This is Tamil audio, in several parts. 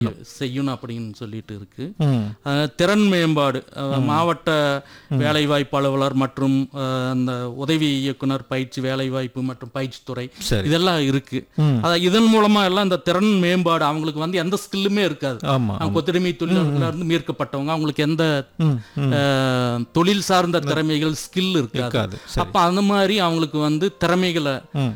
செய்யணும் அப்படின்னு சொல்லிட்டு இருக்கு ம் அஹ், திறன் மேம்பாடு அஹ், மாவட்ட வேலைவாய்ப்பு அலுவலர் மற்றும் அஹ், அந்த உதவி இயக்குனர் பயிற்சி வேலைவாய்ப்பு மற்றும் பயிற்சித்துறை சரி இதெல்லாம் இருக்கு ம். அதான் இதன் மூலமா எல்லாம் இந்த திறன் மேம்பாடு அவங்களுக்கு வந்து எந்த ஸ்கில்லுமே இருக்காது ஆமா அவங்க கொத்தடிமை தொழிலாளர்களா இருந்து மீட்கப்பட்டவங்க அவங்களுக்கு எந்த ம் ம் அஹ், தொழில் சார்ந்த திறமைகள் ஸ்கில் இருக்காது இருக்காது சரி அப்ப அந்த மாதிரி அவங்களுக்கு வந்து திறமைகளை ம்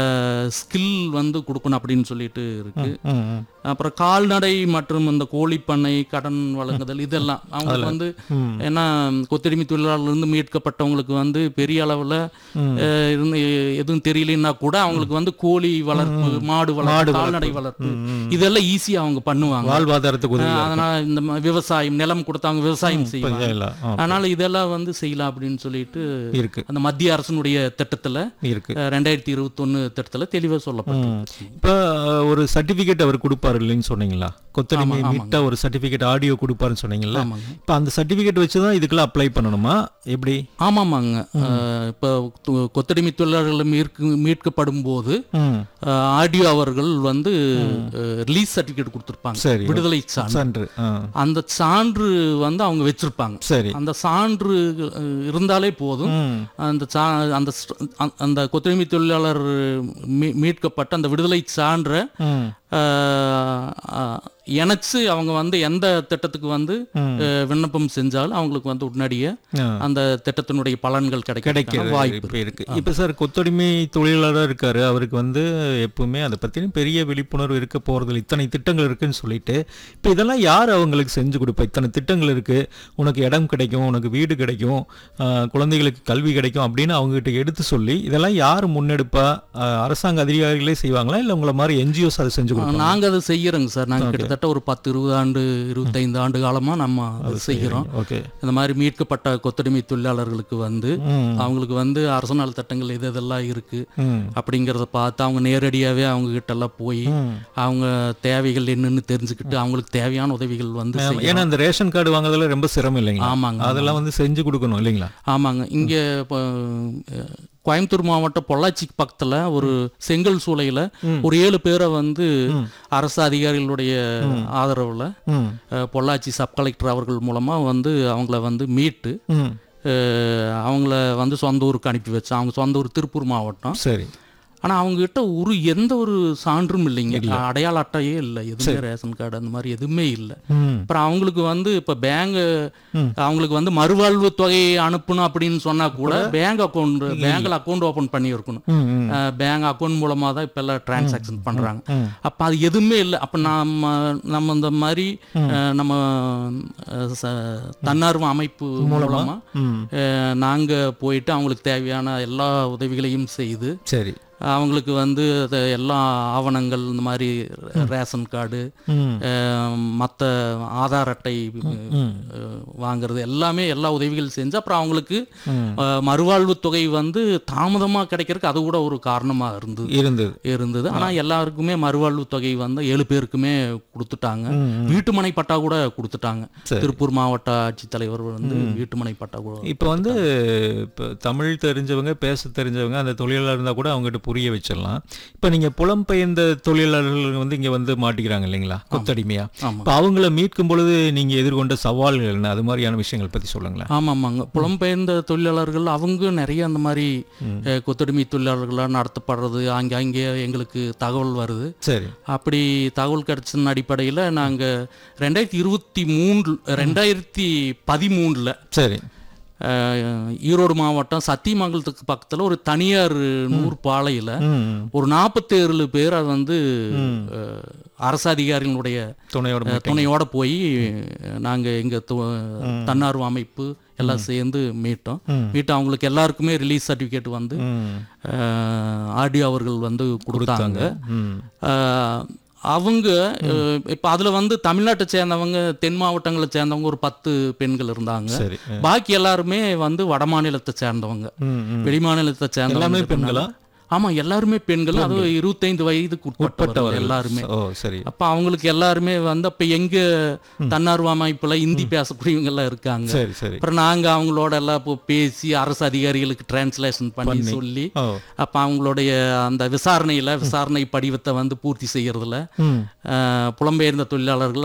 ஸ்கில் வந்து கொடுக்கணும் அப்படின்னு சொல்லிட்டு இருக்கு ம் ம் அப்புறம் கால்நடை மற்றும் இந்த கோழிப்பண்ணை கடன் வழங்குதல் இதெல்லாம் அவங்களுக்கு வந்து ம். ஏன்னா கொத்தடிமை தொழிலாளர்ல இருந்து மீட்கப்பட்டவங்களுக்கு வந்து பெரிய அளவுல ம். அஹ், இருந்து எதுவும் தெரியலன்னா கூட அவங்களுக்கு வந்து கோழி வளர்ப்பு மாடு வளர்ப்பு கால்நடை வளர்ப்பு இதெல்லாம் ஈஸியா அவங்க பண்ணுவாங்க வாழ்வாதாரத்துக்கு உதவி அஹ், அதனால இந்த ம- விவசாயம் நிலம் கொடுத்து அவங்க விவசாயம் செய்வாங்க செய்யலாம் ஆ, அதனால இதெல்லாம் வந்து செய்யலாம் அப்படின்னு சொல்லிட்டு இருக்கு அந்த மத்திய அரசனுடைய திட்டத்துல இருக்கு அஹ், ரெண்டாயிரத்தி இருபத்தொன்னு திட்டத்துல தெளிவா சொல்லப்பட்டிருக்கு இப்ப அஹ், ஒரு சர்டிபிகேட் அவர் கொடுப்பாரு இல்லைன்னு சொன்னீங்களா கொத்தடிமை மீட்ட ஒரு சர்டிபிகேட் ஆடியோ கொடுப்பாருன்னு சொன்னீங்கல்ல ஆமாங்க இப்ப அந்த சர்டிபிகேட் வச்சு தான் இதுக்கெல்லாம் அப்ளை பண்ணணுமா எப்படி ஆமாமாங்க அஹ், இப்போ து- கொத்தடிமை தொழிலாளர்கள் மீட்கு மீட்கப்படும் போது ம் ஆடியோ அவர்கள் வந்து ரிலீஸ் சர்டிஃபிகேட் கொடுத்துருப்பாங்க சரி விடுதலை சான்று சான்று ஆ, அந்த சான்று வந்து அவங்க வச்சிருப்பாங்க சரி அந்த சான்று அஹ், இருந்தாலே போதும் ம் அந்த சா அந்த ஸ்ட- அந்த- அந்த கொத்தடிமை தொழிலாளர் மீ- மீட்கப்பட்ட அந்த விடுதலை சான்றை ம் அஹ், அஹ், இணைச்சு அவங்க வந்து எந்த திட்டத்துக்கு வந்து ம். அஹ், விண்ணப்பம் செஞ்சாலும் அவங்களுக்கு வந்து உடனடியே ஆ. அந்த திட்டத்தினுடைய பலன்கள் கிடைக்க கிடைக்கிறது வாய்ப்பு இப்ப இருக்கு இப்ப சார் கொத்தடிமை தொழிலாளரா இருக்காரு அவருக்கு வந்து எப்பவுமே அதை பத்தின பெரிய விழிப்புணர்வு இருக்க போறது இத்தனை திட்டங்கள் இருக்குன்னு சொல்லிட்டு இப்ப இதெல்லாம் யார் அவங்களுக்கு செஞ்சு கொடுப்பா இத்தனை திட்டங்கள் இருக்கு உனக்கு இடம் கிடைக்கும் உனக்கு வீடு கிடைக்கும் ஆஹ், குழந்தைகளுக்கு கல்வி கிடைக்கும் அப்படின்னு அவங்க கிட்ட எடுத்து சொல்லி இதெல்லாம் யார் முன்னெடுப்பா ஆஹ், அரசாங்க அதிகாரிகளே செய்வாங்களா இல்ல உங்களை மாதிரி என்ஜிஓஸ் அதை செஞ்சு கொடுப்பாங்க நாங்க அதை செய்யறோங்க சார் நாங்க கிட்டத்தட்ட ஒரு பத்து இருபது ஆண்டு இருபத்தைந்து ஆண்டு காலமா நம்ம அதை செய்கிறோம் ஓகே இந்த மாதிரி மீட்கப்பட்ட கொத்தடிமை தொழிலாளர்களுக்கு வந்து ம் அவங்களுக்கு வந்து அரசு நல திட்டங்கள் எது எதெல்லாம் இருக்கு ம் அப்படிங்கிறத பார்த்து அவங்க நேரடியாவே அவங்க கிட்ட எல்லாம் போய் ம். அவங்க தேவைகள் என்னன்னு தெரிஞ்சுக்கிட்டு அவங்களுக்கு தேவையான உதவிகள் வந்து ஆமா, செய்யணும். ஏன்னா அந்த ரேஷன் கார்டு வாங்குறதுல ரொம்ப சிரமம் இல்லைங்களா ஆமாங்க அதெல்லாம் வந்து செஞ்சு கொடுக்கணும் இல்லைங்களா ஆமாங்க இங்க இப்போ, அஹ், கோயம்புத்தூர் மாவட்டம் பொள்ளாச்சிக்கு பக்கத்துல ஒரு செங்கல் சூளையில ஒரு ஏழு பேரை வந்து அரசு அதிகாரிகளுடைய ஆதரவுல ம் அஹ், பொள்ளாச்சி சப் கலெக்டர் அவர்கள் மூலமா வந்து அவங்கள வந்து மீட்டு ம் அஹ், அவங்கள வந்து சொந்த ஊருக்கு அனுப்பி வச்சோம் அவங்க சொந்த ஊர் திருப்பூர் மாவட்டம் சரி ஆனா அவங்க கிட்ட ஒரு எந்த ஒரு சான்றும் இல்லைங்க அடையாள அட்டையே இல்லை எதுவுமே ரேஷன் கார்டு அந்த மாதிரி எதுவுமே இல்லை ம் அப்புறம் அவங்களுக்கு வந்து இப்ப பேங்க் அவங்களுக்கு வந்து மறுவாழ்வு தொகையை அனுப்பணும் அப்படின்னு சொன்னா கூட பேங்க் அக்கௌண்ட் பேங்க்ல அக்கௌண்ட் ஓபன் பண்ணி இருக்கணும் ம் ம் பேங்க் அக்கௌண்ட் மூலமா தான் இப்ப எல்லாம் டிரான்சாக்ஷன் பண்றாங்க ம். அப்ப அது எதுவுமே இல்லை அப்ப நம்ம நம்ம இந்த மாதிரி அஹ், நம்ம அஹ், ச- தன்னார்வ அமைப்பு மூலமா ம் அஹ், நாங்க போயிட்டு அவங்களுக்கு தேவையான எல்லா உதவிகளையும் செய்து சரி அவங்களுக்கு வந்து அது எல்லா ஆவணங்கள் இந்த மாதிரி ரேஷன் கார்டு ம் மற்ற ஆதார் அட்டை அஹ், வாங்குறது எல்லாமே எல்லா உதவிகள் செஞ்சு அப்புறம் அவங்களுக்கு ம். அஹ், மறுவாழ்வு தொகை வந்து தாமதமாக கிடைக்கிறதுக்கு அது கூட ஒரு காரணமாக இருந்தது இருந்தது இருந்தது ஆனால் எல்லாருக்குமே மறுவாழ்வு தொகை வந்து ஏழு பேருக்குமே கொடுத்துட்டாங்க ம், வீட்டுமனை பட்டா கூட கொடுத்துட்டாங்க சரி. திருப்பூர் மாவட்ட ஆட்சித்தலைவர் வந்து வீட்டுமனை பட்டா கூட இப்போ வந்து இப்போ தமிழ் தெரிஞ்சவங்க பேச தெரிஞ்சவங்க அந்த தொழிலாளர் இருந்தால் கூட அவங்ககிட்ட புரிய வச்சிடலாம் இப்போ நீங்கள் புலம்பெயர்ந்த தொழிலாளர்கள் வந்து இங்கே வந்து மாட்டிக்கிறாங்க இல்லைங்களா கொத்தடிமையா ஆமா. இப்போ அவங்கள மீட்கும் பொழுது நீங்கள் எதிர்கொண்ட சவால்கள் என்ன அது மாதிரியான விஷயங்கள் பற்றி சொல்லுங்களேன் ஆமாமாங்க புலம்பெயர்ந்த தொழிலாளர்கள் அவங்க நிறைய அந்த மாதிரி அஹ், கொத்தடிமை தொழிலாளர்களாக நடத்தப்படுறது அங்கே அங்கே எங்களுக்கு தகவல் வருது சரி அப்படி தகவல் கிடைச்சதன் அடிப்படையில் நாங்கள் ரெண்டாயிரத்தி இருபத்தி மூன்று ரெண்டாயிரத்தி பதிமூணில் சரி ஈரோடு மாவட்டம் சத்தியமங்கலத்துக்கு பக்கத்தில் ஒரு தனியார் நூறு பாளையில் ம் ஒரு நாற்பத்தேழு பேரை வந்து அஹ், அரசு அதிகாரிகளுடைய துணையோட அஹ், துணையோட போய் நாங்கள் எங்கள் தன்னார்வ அமைப்பு எல்லாம் சேர்ந்து மீட்டோம் ம். மீட்டு அவங்களுக்கு எல்லாருக்குமே ரிலீஸ் சர்டிஃபிகேட் வந்து ம் ஆடியோ அவர்கள் வந்து கொடுத்தாங்க ம் அஹ், அவங்க அஹ், இப்ப அதுல வந்து தமிழ்நாட்டை சேர்ந்தவங்க தென் மாவட்டங்களை சேர்ந்தவங்க ஒரு பத்து பெண்கள் இருந்தாங்க சரி பாக்கி எல்லாருமே வந்து வட மாநிலத்தை சேர்ந்தவங்க ம் ம் வெளி மாநிலத்தை எல்லாமே சேர்ந்தவங்க பெண்களா ஆமா எல்லாருமே பெண்கள் அதுவும் இருபத்தைந்து வயதுக்கு உட்பட்டவர்கள் உட்பட்டவர்கள் எல்லாருமே ஓ சரி அப்ப அவங்களுக்கு எல்லாருமே வந்து அப்ப எங்க தன்னார்வ அமைப்புல இந்தி பேசக்கூடியவங்க எல்லாம் இருக்காங்க சரி சரி அப்புறம் நாங்க அவங்களோட எல்லாம் இப்போ பேசி அரசு அதிகாரிகளுக்கு டிரான்ஸ்லேஷன் பண்ணி சொல்லி ஓ அப்ப அவங்களுடைய அந்த விசாரணையில விசாரணை படிவத்தை வந்து பூர்த்தி செய்யறதுல ம் அஹ், புலம்பெயர்ந்த தொழிலாளர்கள்